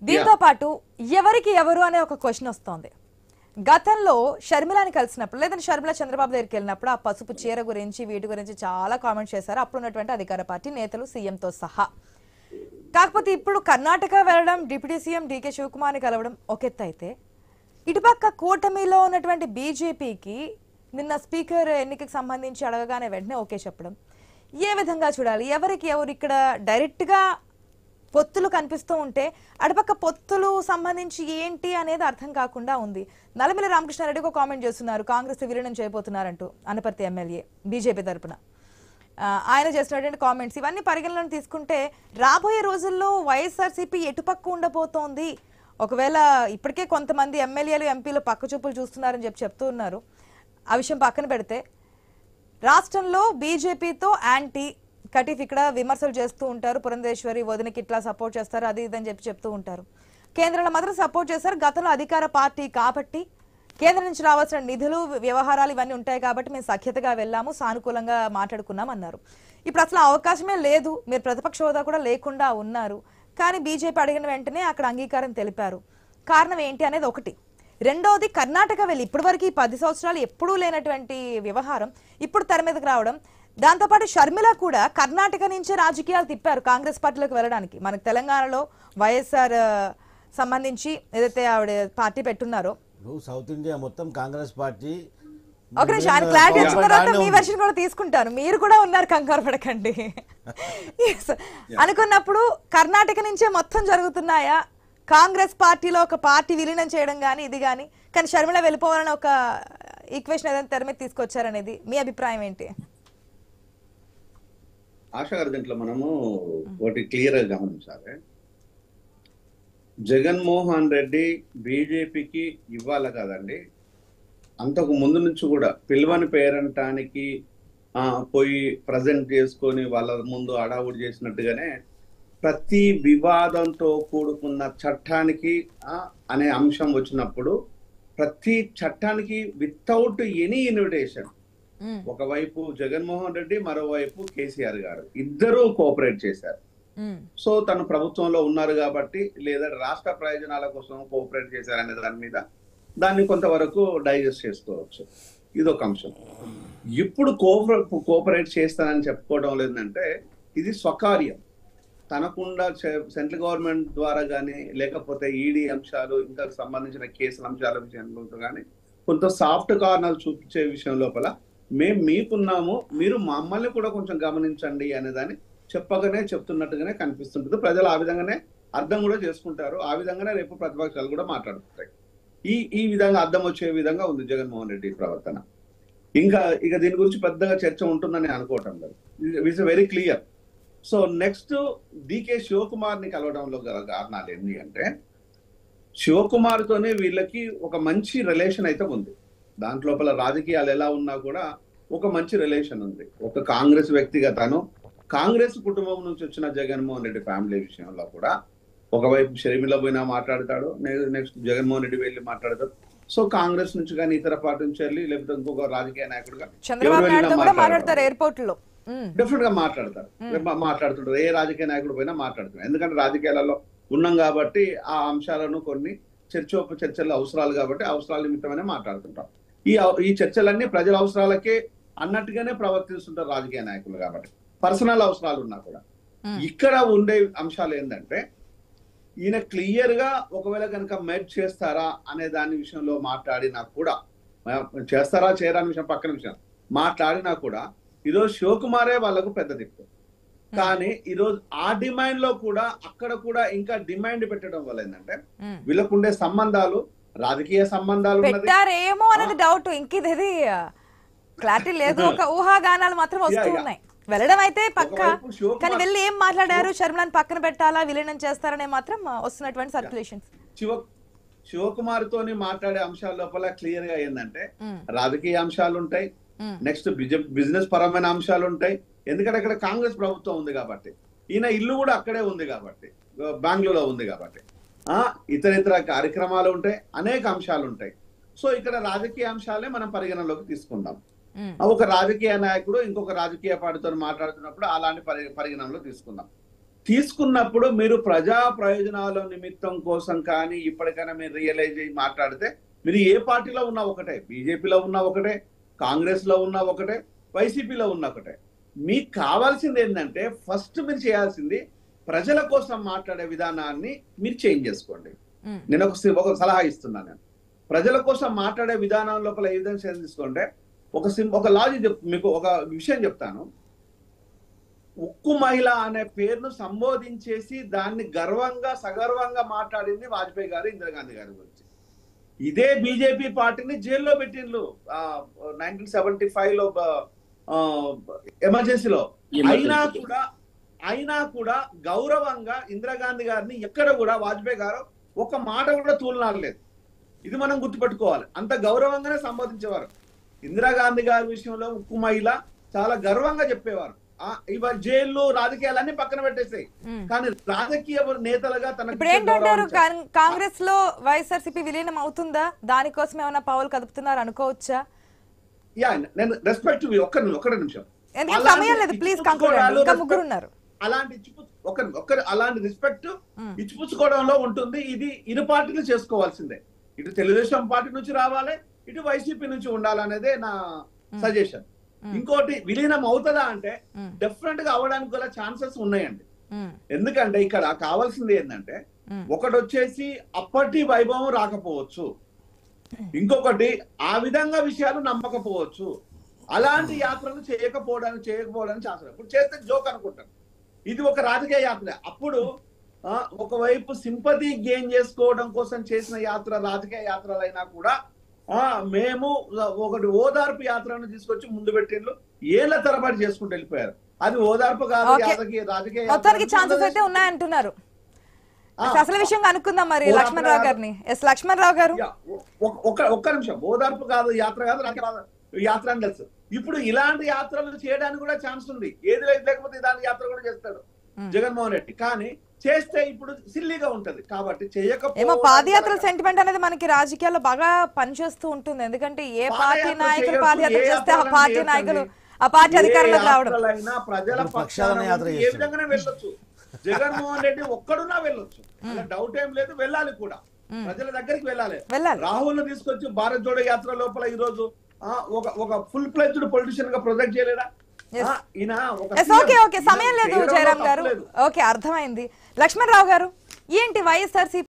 దీంతో పాటు ఎవరికి ఎవరు అనే ఒక క్వశ్చన్ వస్తోంది గతంలో షర్మిలాని కలిసినప్పుడు లేదంటే షర్మిల చంద్రబాబు దగ్గరికి వెళ్ళినప్పుడు ఆ పసుపు చీర గురించి వీటి గురించి చాలా కామెంట్స్ చేశారు అప్పుడు ఉన్నటువంటి అధికార పార్టీ నేతలు సీఎంతో సహా కాకపోతే ఇప్పుడు కర్ణాటక వెళ్ళడం డిప్యూటీ సీఎం డీకే శివకుమార్ని కలవడం ఒక ఎత్తు అయితే ఇటుపక్క కూటమిలో ఉన్నటువంటి బీజేపీకి నిన్న స్పీకర్ ఎన్నికకి సంబంధించి అడగగానే వెంటనే ఓకే చెప్పడం ఏ విధంగా చూడాలి ఎవరికి ఎవరు ఇక్కడ డైరెక్ట్గా పొత్తులు కనిపిస్తూ ఉంటే అటుపక్క పొత్తులు సంబంధించి ఏంటి అనేది అర్థం కాకుండా ఉంది నలమిల రామకృష్ణారెడ్డి ఒక కామెంట్ చేస్తున్నారు కాంగ్రెస్ విలీనం చేయబోతున్నారంటూ అనపర్తి ఎమ్మెల్యే బీజేపీ తరపున ఆ, ఆయన చేసినటువంటి కామెంట్స్ ఇవన్నీ పరిగణలోకి తీసుకుంటే రాబోయే రోజుల్లో వైఎస్ఆర్సీపీ ఎటుపక్క ఉండబోతోంది ఒకవేళ ఇప్పటికే కొంతమంది ఎమ్మెల్యేలు ఎంపీలు పక్క చూపులు చూస్తున్నారని చెప్పి చెప్తూ ఉన్నారు ఆ విషయం పక్కన పెడితే రాష్ట్రంలో బీజేపీతో యాంటీ కటీఫ్ ఇక్కడ విమర్శలు చేస్తూ ఉంటారు పురంధేశ్వరి వదినకి ఇట్లా సపోర్ట్ చేస్తారు అది ఇదని చెప్పి చెప్తూ ఉంటారు కేంద్రంలో మాత్రం సపోర్ట్ చేస్తారు గతంలో అధికార పార్టీ కాబట్టి కేంద్రం నుంచి రావాల్సిన నిధులు వ్యవహారాలు ఇవన్నీ ఉంటాయి కాబట్టి మేము సఖ్యతగా వెళ్ళాము సానుకూలంగా మాట్లాడుకున్నాం అన్నారు ఇప్పుడు అసలు అవకాశమే లేదు మీరు ప్రతిపక్ష హోదా కూడా లేకుండా ఉన్నారు కానీ బీజేపీ అడిగిన వెంటనే అక్కడ అంగీకారం తెలిపారు కారణం ఏంటి అనేది ఒకటి రెండోది కర్ణాటక వెళ్ళి ఇప్పటి వరకు ఈ పది సంవత్సరాలు ఎప్పుడూ లేనటువంటి వ్యవహారం ఇప్పుడు తెర మీదకి రావడం దాంతోపాటు షర్మిల కూడా కర్ణాటక నుంచే రాజకీయాలు తిప్పారు కాంగ్రెస్ పార్టీలోకి వెళ్ళడానికి మనకు తెలంగాణలో వైఎస్ఆర్ ఆ, సంబంధించి ఏదైతే ఆవిడ పార్టీ పెట్టున్నారో ఇప్పుడు సౌత్ ఇండియా మొత్తం కాంగ్రెస్ పార్టీ ఒక నిమిషం ఆయన క్లారిటీ వచ్చిన గవర్నమెంట్ తర్వాత ఆడనే మీ ఉంది. వెర్షన్ కూడా తీసుకుంటాను మీరు కూడా ఉన్నారు కంగారు పడకండి Yes. అనుకున్నప్పుడు కర్ణాటక నుంచే మొత్తం జరుగుతున్నాయా కాంగ్రెస్ పార్టీలో ఒక పార్టీ విలీనం చేయడం కానీ ఇది కానీ కానీ షర్మిల వెళ్ళిపోవాలని ఒక ఈక్వేషన్ ఏదైనా తెర మీద తీసుకొచ్చారనేది మీ అభిప్రాయం ఏంటి ఆశ గారి దీంట్లో మనము ఒకటి క్లియర్ గా గమనించాలి జగన్మోహన్ రెడ్డి బీజేపీకి ఇవ్వాలి కదండి అంతకు ముందు నుంచి కూడా పిల్వని పేరంటానికి ఆ, పోయి ప్రజెంట్ చేసుకొని వాళ్ళ ముందు అడావుడు చేసినట్టుగానే ప్రతి వివాదంతో కూడుకున్న చట్టానికి ఆ, అనే అంశం వచ్చినప్పుడు ప్రతి చట్టానికి వితౌట్ ఎనీ ఇన్విటేషన్ మ్మ్. ఒకవైపు జగన్మోహన్ రెడ్డి మరోవైపు కేసీఆర్ గారు ఇద్దరూ కోఆపరేట్ చేశారు మ్మ్. సో తను ప్రభుత్వంలో ఉన్నారు కాబట్టి లేదా రాష్ట్ర ప్రయోజనాల కోసం కోఆపరేట్ చేశారనే దాని మీద దాన్ని కొంతవరకు డైజెస్ట్ చేసుకోవచ్చు ఇది ఒక అంశం ఇప్పుడు కోఆపరేట్ కోఆపరేట్ చేస్తానని చెప్పుకోవడం లేదంటే ఇది స్వకార్యం తనకుండా చే- సెంట్రల్ గవర్నమెంట్ ద్వారా కానీ లేకపోతే ఈడీ అంశాలు ఇంకా సంబంధించిన కేసుల అంశాల విషయంలో కానీ కొంత సాఫ్ట్ కార్నర్ చూపించే విషయం లోపల మేము మీకున్నాము మీరు మమ్మల్ని కూడా కొంచెం గమనించండి అనే దాన్ని చెప్పగానే చెప్తున్నట్టుగానే కనిపిస్తుంటుంది ప్రజలు ఆ విధంగానే అర్థం కూడా చేసుకుంటారు ఆ విధంగానే రేపు ప్రతిపక్షాలు కూడా మాట్లాడుతుంటాయి ఈ ఈ విధంగా అర్థం వచ్చే విధంగా ఉంది జగన్మోహన్ రెడ్డి ప్రవర్తన ఇంకా ఇక దీని గురించి పెద్దగా చర్చ ఉంటుందని అనుకోవటం లేదు it's very clear so next DK Shivakumar ని కలవడంలో గల కారణాలు ఏంటి అంటే శివకుమార్ తోనే వీళ్ళకి ఒక మంచి రిలేషన్ అయితే ఉంది దాంట్లోపల రాజకీయాలు ఎలా ఉన్నా కూడా ఒక మంచి రిలేషన్ ఉంది ఒక కాంగ్రెస్ వ్యక్తిగా తను కాంగ్రెస్ కుటుంబం నుంచి వచ్చిన జగన్మోహన్ రెడ్డి ఫ్యామిలీ విషయంలో కూడా ఒకవైపు షర్మిల పోయినా మాట్లాడతాడు నెక్స్ట్ జగన్మోహన్ రెడ్డి వెళ్ళి మాట్లాడతాడు సో కాంగ్రెస్ నుంచి కానీ ఇతర పార్టీ నుంచి వెళ్ళి లేకపోతే ఇంకొక రాజకీయ నాయకుడుగా చంద్రబాబు ఎవరు నాయుడుతో వెళ్ళినా కూడా మాట్లాడతారు. మాట్లాడతారు ఎయిర్పోర్ట్ లో మ్మ్. డెఫినెట్ గా మాట్లాడతారు మా- మాట్లాడుతుంటారు ఏ రాజకీయ నాయకుడు పోయినా మాట్లాడుతున్నారు ఎందుకంటే రాజకీయాలలో ఉన్నాం కాబట్టి ఆ అంశాలను కొన్ని చర్చోప చర్చలు అవసరాలు కాబట్టి అవసరాల నిమిత్తమనే మాట్లాడుతుంటాం ఈ అవ- ఈ చర్చలన్నీ ప్రజల అవసరాలకే అన్నట్టుగానే ప్రవర్తిస్తుంటారు రాజకీయ నాయకులు కాబట్టి పర్సనల్ అవసరాలు ఉన్నా కూడా మ్మ్. ఇక్కడ ఉండే అంశాలు ఏంటంటే ఈయన క్లియర్ గా ఒకవేళ కనుక మెడ్ చేస్తారా అనే దాని విషయంలో మాట్లాడినా కూడా మ- చేస్తారా చేయరా అనే విషయం పక్కన విషయం మాట్లాడినా కూడా ఈరోజు శివకుమారే వాళ్ళకు పెద్ద దిక్కు కానీ ఈరోజు ఆ డిమాండ్ లో కూడా అక్కడ కూడా ఇంకా డిమాండ్ పెట్టడం వల్ల ఏంటంటే మ్మ్. వీళ్ళకు ఉండే సంబంధాలు రాజకీయ సంబంధాలు ఉన్నది పెట్టారేమో అనేది డౌట్ ఇంకిది క్లారిటీ లేదు ఒక ఊహాగానాలు మాత్రం వస్తూ Yeah, yeah. ఉన్నాయి వెళ్ళడం అయితే పక్క ఒకవైపు శివకుమార్- కానీ వెళ్ళి ఏం మాట్లాడారు శర్మలాని పక్కన పెట్టాలా విలీనం చేస్తారనే మాత్రం ఆ, వస్తున్నటువంటి సర్క్యులేషన్స్ శివ శివకుమార్ తోని మాట్లాడే అంశాల లోపల క్లియర్ గా ఏంటంటే రాజకీయ అంశాలు ఉంటాయి నెక్స్ట్ బిజినెస్ పరమైన అంశాలు ఉంటాయి ఎందుకంటే అక్కడ కాంగ్రెస్ ప్రభుత్వం ఉంది కాబట్టి ఈయన ఇల్లు కూడా అక్కడే ఉంది కాబట్టి బెంగళూరులో ఉంది కాబట్టి ఆ ఇతర ఇతర కార్యక్రమాలు ఉంటాయి అనేక అంశాలు ఉంటాయి సో ఇక్కడ రాజకీయ అంశాలే మనం పరిగణలోకి తీసుకుందాం ఆ ఒక రాజకీయ నాయకుడు ఇంకొక రాజకీయ పార్టీతో మాట్లాడుతున్నప్పుడు అలాంటి పరి పరిగణనలో తీసుకుందాం తీసుకున్నప్పుడు మీరు ప్రజా ప్రయోజనాల నిమిత్తం కోసం కానీ ఇప్పటికైనా మీరు రియలైజ్ అయ్యి మాట్లాడితే మీరు ఏ పార్టీలో ఉన్నా ఒకటే బీజేపీలో ఉన్నా ఒకటే కాంగ్రెస్ లో ఉన్నా ఒకటే వైసీపీలో ఉన్నా ఒకటే మీకు కావాల్సింది ఏంటంటే ఫస్ట్ మీరు చేయాల్సింది ప్రజల కోసం మాట్లాడే విధానాన్ని మీరు చేంజ్ చేసుకోండి ఉమ్, నేను ఒక సి- ఒక సలహా ఇస్తున్నాను నేను ప్రజల కోసం మాట్లాడే విధానం లోపల ఏ విధంగా చేంజ్ తీసుకుంటే ఒక సిం ఒక లాజిక్ చెప్ మీకు ఒక విషయం చెప్తాను ఉక్కు మహిళ అనే పేరును సంబోధించేసి దాన్ని గర్వంగా సగర్వంగా మాట్లాడింది వాజ్పేయి గారు ఇందిరాగాంధీ గారి గురించి ఇదే బీజేపీ పార్టీని జైల్లో పెట్టిండ్రు నైన్టీన్ సెవెంటీ ఫైవ్ లో ఆ, ఎమర్జెన్సీలో అయినా కూడా అయినా కూడా గౌరవంగా ఇందిరాగాంధీ గారిని ఎక్కడ కూడా వాజ్పేయి గారు ఒక మాట కూడా తూలనాడలేదు ఇది మనం గుర్తుపెట్టుకోవాలి అంత గౌరవంగానే సంబోధించేవారు ఇందిరాగాంధీ గారి విషయంలో ఉక్కు మహిళ చాలా గర్వంగా చెప్పేవారు ఆ, ఇవాళ జైళ్ళు రాజకీయాలన్నీ పక్కన పెట్టేసాయి ఉమ్. కానీ రాజకీయ నేతలుగా తన ఇప్పుడు ఏంటంటారు కాం- కాంగ్రెస్ లో వైఎస్ఆర్సీపీ విలీనం అవుతుందా దానికోసం ఏమైనా పావులు కదుపుతున్నారు అనుకోవచ్చా యా నేను రెస్పెక్ట్ ఒక్క నిమిషం ఒక్క నిమిషం ఎందుకంటే అలాంటి సమయం లేదు ప్లీజ్ కంక్లూడ్ ఇచ్చిపుచ్చుకోవడాలు, ఇంకా respect- ముగ్గురు ఉన్నారు అలాంటి ఇచ్చిపు ఒక ఒక అలాంటి రెస్పెక్ట్ మ్మ్. ఇచ్చిపుచ్చుకోవడంలో ఉంటుంది ఇది ఇరు పార్టీలు చేసుకోవాల్సిందే ఇటు తెలుగుదేశం పార్టీ నుంచి రావాలి ఇటు వైసీపీ నుంచి ఉండాలనేదే నా సజెషన్ ఇంకోటి విలీనం అవుతుందా అంటే మ్మ్. డెఫినెట్ గా అవడానికి గల ఛాన్సెస్ ఉన్నాయండి ఉమ్, ఎందుకంటే ఇక్కడ కావాల్సింది ఏంటంటే మ్మ్. ఒకటి వచ్చేసి అప్పటి వైభవం రాకపోవచ్చు ఇంకొకటి ఆ విధంగా విషయాలు నమ్మకపోవచ్చు అలాంటి యాత్రలు చేయకపోవడానికి చేయకపోవడానికి ఛాన్స్ ఉంది. ఇప్పుడు చేస్తే జోక్ అనుకుంటాను ఇది ఒక రాజకీయ యాత్ర అప్పుడు ఆ, ఒకవైపు సింపతి గెయిన్ చేసుకోవడం కోసం చేసిన యాత్ర రాజకీయ యాత్రలైనా కూడా ఆ మేము ఒకటి ఓదార్పు యాత్రను తీసుకొచ్చి ముందు పెట్టిండ్రు ఏళ్ల తరబడి చేసుకుంటూ వెళ్ళిపోయారు అది ఓదార్పు కాదు Okay. రాజకీయ రాజకీయ మొత్తానికి యాత్ర ఛాన్సెస్ అయితే ఉన్నాయంటున్నారు ఆ, అసలు విషయం అనుకుందాం మరి ఓ లక్ష్మణ్ రావు గారిని ఎస్ లక్ష్మణ్ రావు గారు యా, ఒ- ఒక్క ఒక్క నిమిషం ఓదార్పు కాదు యాత్ర కాదు రాజకీయ యాత్ర- యాత్ర అని తెలుసు ఇప్పుడు ఇలాంటి యాత్రలు చేయడానికి కూడా ఛాన్స్ ఉంది ఏది లేదు లేకపోతే ఇలాంటి యాత్ర కూడా చేస్తాడు జగన్మోహన్ రెడ్డి కానీ చేస్తే ఇప్పుడు సిల్లీగా ఉంటది కాబట్టి ఏమో చేయకపోవడం పాదయాత్ర వల్ల- సెంటిమెంట్ అనేది మనకి రాజకీయాల్లో బాగా పనిచేస్తూ ఉంటుంది ఎందుకంటే ఏ పార్టీ పాదయాత్ర నాయకులు చేయొచ్చు, పాదయాత్ర ఏ చేస్తే ఆ యాత్రలైనా పార్టీ చేయొచ్చండి. నాయకులు ఆ పార్టీ ఏ అధికారంలోకి రావడం యాత్రలైనా ప్రజల ఇప్పుడు పక్షాన పక్షాన యాత్ర ఉండి ఏ చేస్తారు. విధంగానే వెళ్ళొచ్చు జగన్మోహన్ రెడ్డి ఒక్కడున్నా వెళ్ళొచ్చు అలా డౌట్ ఏం లేదు వెళ్ళాలి కూడా ప్రజల దగ్గరికి వెళ్ళాలి వెళ్ళాలి రాహుల్ ని తీసుకొచ్చి భారత్ జోడో యాత్ర లోపల ఈ రోజు ఆ, ఒక ఒక ఫుల్ ప్లెజ్డ్ పొలిటీషియన్ గా ప్రొజెక్ట్ చేయలేడా Yes. ఆ, ఈయన ఒక ఎస్ సీఎం. ఓకే ఓకే సమయం లేదు చేయడంలో జయరామ్ గారు తప్పులేదు. ఓకే అర్థమైంది లక్ష్మణ్ రావు గారు ఏంటి వైఎస్ఆర్సీ